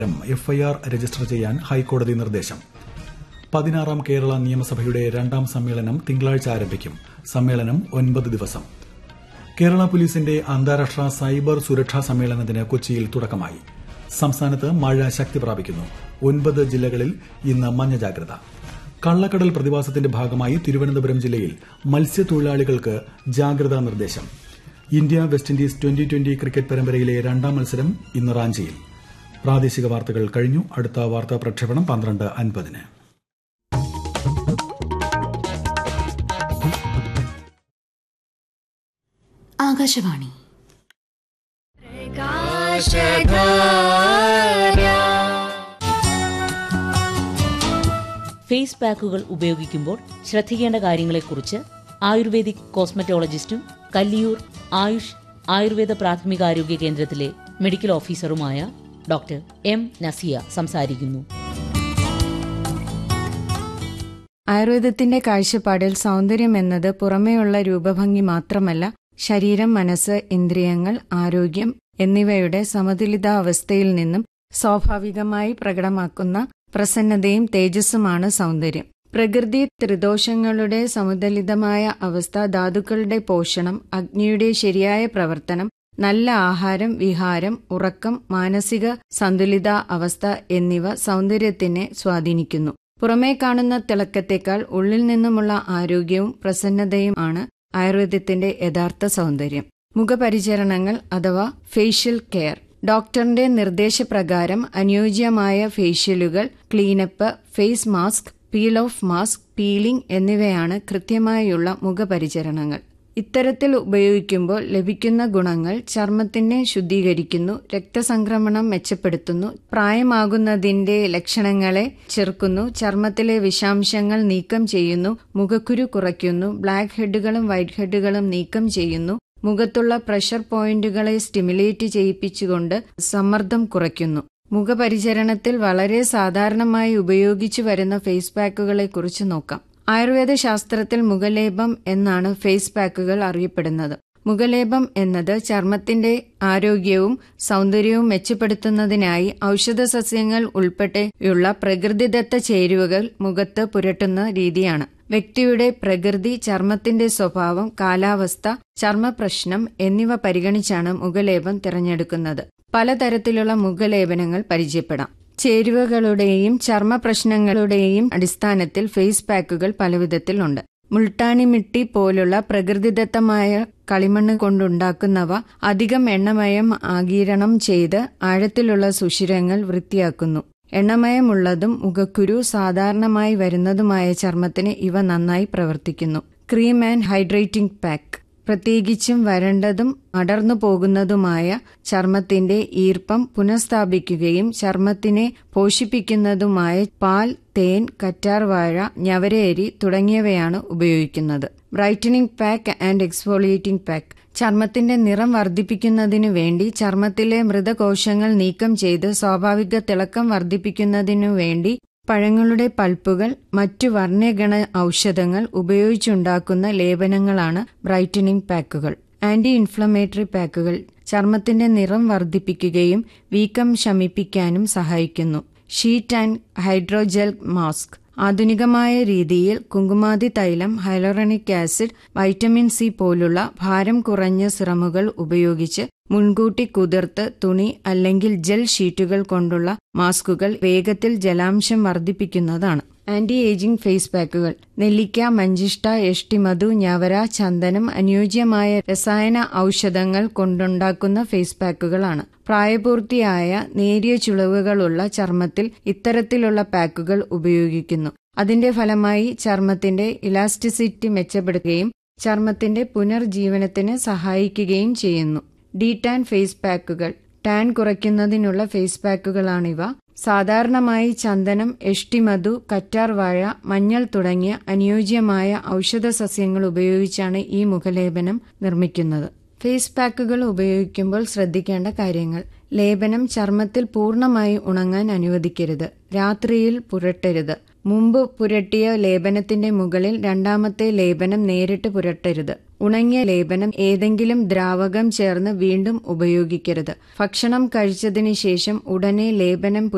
FIR register ചെയ്യാൻ ഹൈക്കോടതി നിർദ്ദേശം പതിനാറാം കേരള നിയമസഭയുടെ രണ്ടാം സമ്മേളനം തിങ്കളാഴ്ച ആരംഭിക്കും സമ്മേളനം ഒൻപത് ദിവസം കേരള പോലീസിന്റെ അന്താരാഷ്ട്ര സൈബർ സുരക്ഷാ സമ്മേളനത്തിന് കൊച്ചിയിൽ തുടക്കമായി സംസ്ഥാനത്ത് മഴ ശക്തി പ്രാപിക്കുന്നു ഒൻപത് ജില്ലകളിൽ ഇന്ന് മഞ്ഞ ജാഗ്രത കള്ളക്കടൽ പ്രതിഭാസത്തിന്റെ ഭാഗമായി തിരുവനന്തപുരം ജില്ലയിൽ മത്സ്യത്തൊഴിലാളികൾക്ക് ജാഗ്രതാ നിർദ്ദേശം India West Indies twenty twenty cricket പരമ്പരയിലെ രണ്ടാം മത്സരം ഇന്ന് റാഞ്ചിയിൽ പ്രാദേശിക വാർത്തകൾ കഴിഞ്ഞു അടുത്ത വാർത്താ പ്രക്ഷേപണം പന്ത്രണ്ട് അൻപതിന് ആകാശവാണി ഫേസ് പാക്കുകൾ ഉപയോഗിക്കുമ്പോൾ ശ്രദ്ധിക്കേണ്ട കാര്യങ്ങളെക്കുറിച്ച് ആയുർവേദിക് കോസ്മറ്റോളജിസ്റ്റും കല്ലിയൂർ ആയുഷ് ആയുർവേദ പ്രാഥമികാരോഗ്യ കേന്ദ്രത്തിലെ മെഡിക്കൽ ഓഫീസറുമായ ഡോക്ടർ എം നസിയ സംസാരിക്കുന്നു ആയുർവേദത്തിന്റെ കാഴ്ചപ്പാടിൽ സൗന്ദര്യം എന്നത് പുറമേയുള്ള രൂപഭംഗി മാത്രമല്ല ശരീരം മനസ്സ് ഇന്ദ്രിയങ്ങൾ ആരോഗ്യം എന്നിവയുടെ സമതുലിതാവസ്ഥയിൽ നിന്നും സ്വാഭാവികമായി പ്രകടമാക്കുന്ന പ്രസന്നതയും തേജസ്സുമാണ് സൗന്ദര്യം പ്രകൃതി ത്രിദോഷങ്ങളുടെ സമുദലിതമായ അവസ്ഥ ധാതുക്കളുടെ പോഷണം അഗ്നിയുടെ ശരിയായ പ്രവർത്തനം നല്ല ആഹാരം വിഹാരം ഉറക്കം മാനസിക സന്തുലിത അവസ്ഥ എന്നിവ സൗന്ദര്യത്തിനെ സ്വാധീനിക്കുന്നു പുറമേ കാണുന്ന തിളക്കത്തേക്കാൾ ഉള്ളിൽ നിന്നുമുള്ള ആരോഗ്യവും പ്രസന്നതയും ആണ് ആയുർവേദത്തിന്റെ യഥാർത്ഥ സൗന്ദര്യം മുഖപരിചരണങ്ങൾ അഥവാ ഫേഷ്യൽ കെയർ ഡോക്ടറിന്റെ നിർദ്ദേശപ്രകാരം അനുയോജ്യമായ ഫേഷ്യലുകൾ cleanup face mask peel off mask peeling എന്നിവയാണ് കൃത്യമായുള്ള മുഖപരിചരണങ്ങൾ ഇത്തരത്തിൽ ഉപയോഗിക്കുമ്പോൾ ലഭിക്കുന്ന ഗുണങ്ങൾ ചർമ്മത്തിനെ ശുദ്ധീകരിക്കുന്നു രക്തസംക്രമണം മെച്ചപ്പെടുത്തുന്നു പ്രായമാകുന്നതിന്റെ ലക്ഷണങ്ങളെ ചെറുക്കുന്നു ചർമ്മത്തിലെ വിഷാംശങ്ങൾ നീക്കം ചെയ്യുന്നു മുഖക്കുരു കുറയ്ക്കുന്നു ബ്ലാക്ക് ഹെഡുകളും വൈറ്റ് ഹെഡുകളും നീക്കം ചെയ്യുന്നു മുഖത്തുള്ള പ്രഷർ പോയിന്റുകളെ സ്റ്റിമുലേറ്റ് ചെയ്യിപ്പിച്ചുകൊണ്ട് സമ്മർദ്ദം കുറയ്ക്കുന്നു മുഖപരിചരണത്തിൽ വളരെ സാധാരണമായി ഉപയോഗിച്ചു വരുന്ന ഫേസ് പാക്കുകളെ കുറിച്ച് നോക്കാം ആയുർവേദ ശാസ്ത്രത്തിൽ മുഖലേപം എന്നാണ് ഫേസ് പാക്കുകൾ അറിയപ്പെടുന്നത് മുഖലേപം എന്നത് ചർമ്മത്തിന്റെ ആരോഗ്യവും സൗന്ദര്യവും മെച്ചപ്പെടുത്തുന്നതിനായി ഔഷധ സസ്യങ്ങൾ ഉൾപ്പെടെയുള്ള പ്രകൃതിദത്ത ചേരുവകൾ മുഖത്ത് പുരട്ടുന്ന രീതിയാണ് വ്യക്തിയുടെ പ്രകൃതി ചർമ്മത്തിന്റെ സ്വഭാവം കാലാവസ്ഥ ചർമ്മപ്രശ്നം എന്നിവ പരിഗണിച്ചാണ് മുഖലേപം തിരഞ്ഞെടുക്കുന്നത് പലതരത്തിലുള്ള മുഖലേപനങ്ങൾ പരിചയപ്പെടാം ചേരുവകളുടെയും ചർമ്മ പ്രശ്നങ്ങളുടെയും അടിസ്ഥാനത്തിൽ ഫേസ് പാക്കുകൾ പലവിധത്തിലുണ്ട് മുൾട്ടാനി മിട്ടി പോലുള്ള പ്രകൃതിദത്തമായ കളിമണ്ണ് കൊണ്ടുണ്ടാക്കുന്നവ അധികം എണ്ണമയം ആഗീരണം ചെയ്ത് ആഴത്തിലുള്ള സുഷിരങ്ങൾ വൃത്തിയാക്കുന്നു എണ്ണമയമുള്ളതും മുഖക്കുരു സാധാരണമായി വരുന്നതുമായ ചർമ്മത്തിന് ഇവ നന്നായി പ്രവർത്തിക്കുന്നു ക്രീം ആൻഡ് ഹൈഡ്രേറ്റിംഗ് പാക്ക് പ്രത്യേകിച്ചും വരണ്ടതും അടർന്നു പോകുന്നതുമായ ചർമ്മത്തിന്റെ ഈർപ്പം പുനഃസ്ഥാപിക്കുകയും ചർമ്മത്തിനെ പോഷിപ്പിക്കുന്നതുമായ പാൽ തേൻ കറ്റാർവാഴ ഞവരയരി തുടങ്ങിയവയാണ് ഉപയോഗിക്കുന്നത് brightening pack and exfoliating pack ചർമ്മത്തിന്റെ നിറം വർദ്ധിപ്പിക്കുന്നതിനു വേണ്ടി ചർമ്മത്തിലെ മൃതകോശങ്ങൾ നീക്കം ചെയ്ത് സ്വാഭാവിക തിളക്കം വർദ്ധിപ്പിക്കുന്നതിനു വേണ്ടി പഴങ്ങളുടെ പൾപ്പുകൾ മറ്റു വർണ്യഗണ ഔഷധങ്ങൾ ഉപയോഗിച്ചുണ്ടാക്കുന്ന ലേപനങ്ങളാണ് ബ്രൈറ്റനിങ് പാക്കുകൾ ആന്റി ഇൻഫ്ലമേറ്ററി പാക്കുകൾ ചർമ്മത്തിന്റെ നിറം വർദ്ധിപ്പിക്കുകയും വീക്കം ശമിപ്പിക്കാനും സഹായിക്കുന്നു ഷീറ്റ് ആൻഡ് ഹൈഡ്രോജെൽ മാസ്ക് ആധുനികമായ രീതിയിൽ കുങ്കുമാതി തൈലം ഹൈലോറണിക് ആസിഡ് വൈറ്റമിൻ സി പോലുള്ള ഭാരം കുറഞ്ഞ സിറമുകൾ ഉപയോഗിച്ച് മുൻകൂട്ടി കുതിർത്ത് തുണി അല്ലെങ്കിൽ ജെൽ ഷീറ്റുകൾ കൊണ്ടുള്ള മാസ്കുകൾ വേഗത്തിൽ ജലാംശം വർദ്ധിപ്പിക്കുന്നതാണ് ആന്റി ഏജിംഗ് ഫേസ് പാക്കുകൾ നെല്ലിക്ക മഞ്ചിഷ്ട എഷ്ടിമധു ഞവര ചന്ദനം അനുയോജ്യമായ രസായന ഔഷധങ്ങൾ കൊണ്ടുണ്ടാക്കുന്ന ഫേസ് പാക്കുകളാണ് പ്രായപൂർത്തിയായ നേരിയ ചുളിവുകളുള്ള ചർമ്മത്തിൽ ഇത്തരത്തിലുള്ള പാക്കുകൾ ഉപയോഗിക്കുന്നു അതിന്റെ ഫലമായി ചർമ്മത്തിന്റെ ഇലാസ്റ്റിസിറ്റി മെച്ചപ്പെടുകയും ചർമ്മത്തിന്റെ പുനർജീവനത്തിന് സഹായിക്കുകയും ചെയ്യുന്നു ഡി ടാൻ ഫേസ് പാക്കുകൾ ടാൻ കുറയ്ക്കുന്നതിനുള്ള ഫേസ് പാക്കുകളാണിവ സാധാരണമായി ചന്ദനം എഷ്ടിമധു കറ്റാർവാഴ മഞ്ഞൾ തുടങ്ങിയ അനുയോജ്യമായ ഔഷധ സസ്യങ്ങൾ ഉപയോഗിച്ചാണ് ഈ മുഖലേപനം നിർമ്മിക്കുന്നത് ഫേസ് പാക്കുകൾ ഉപയോഗിക്കുമ്പോൾ ശ്രദ്ധിക്കേണ്ട കാര്യങ്ങൾ ലേപനം ചർമ്മത്തിൽ പൂർണ്ണമായി ഉണങ്ങാൻ അനുവദിക്കരുത് രാത്രിയിൽ പുരട്ടരുത് മുമ്പ് പുരട്ടിയ ലേപനത്തിന്റെ മുകളിൽ രണ്ടാമത്തെ ലേപനം നേരിട്ട് പുരട്ടരുത് ഉണങ്ങിയ ലേപനം ഏതെങ്കിലും ദ്രാവകം ചേർന്ന് വീണ്ടും ഉപയോഗിക്കരുത് ഭക്ഷണം കഴിച്ചതിന് ശേഷം ഉടനെ ലേപനം